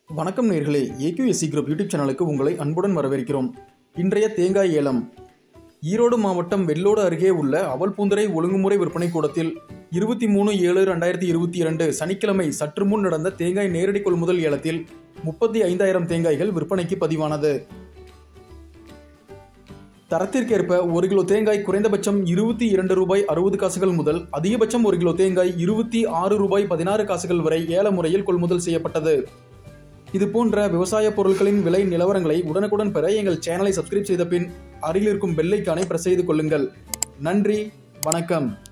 வணக்கம் நேர்களே AQSC group YouTube சேனலுக்கு உங்களை அன்புடன் வரவேற்கிறோம் இன்றைய தேங்காய் ஏலம் ஈரோடு மாவட்டம் வெள்ளோடு அருகே உள்ள அவல்பூந்தரை ஒழுங்குமுறை விற்பனை கூடத்தில் இருபத்தி மூணு ஏழு ரெண்டாயிரத்தி இருபத்தி இரண்டு சனிக்கிழமை சற்று முன் நடந்த தேங்காய் நேரடி கொள்முதல் ஏலத்தில் முப்பத்தி ஐந்தாயிரம் தேங்காய்கள் விற்பனைக்கு பதிவானது தரத்திற்கேற்ப ஒரு கிலோ தேங்காய் குறைந்தபட்சம் இருபத்தி இரண்டு ரூபாய் அறுபது காசுகள் முதல் அதிகபட்சம் ஒரு கிலோ தேங்காய் இருபத்தி ஆறு ரூபாய் பதினாறு காசுகள் வரை ஏல முறையில் கொள்முதல் செய்யப்பட்டது இது போன்ற விவசாய பொருட்களின் விலை நிலவரங்களை உடனுக்குடன் பெற எங்கள் சேனலை சப்ஸ்கிரைப் செய்த பின் அருகில் இருக்கும் பெல்லைக்கானை பிரஸ் செய்து கொள்ளுங்கள் நன்றி வணக்கம்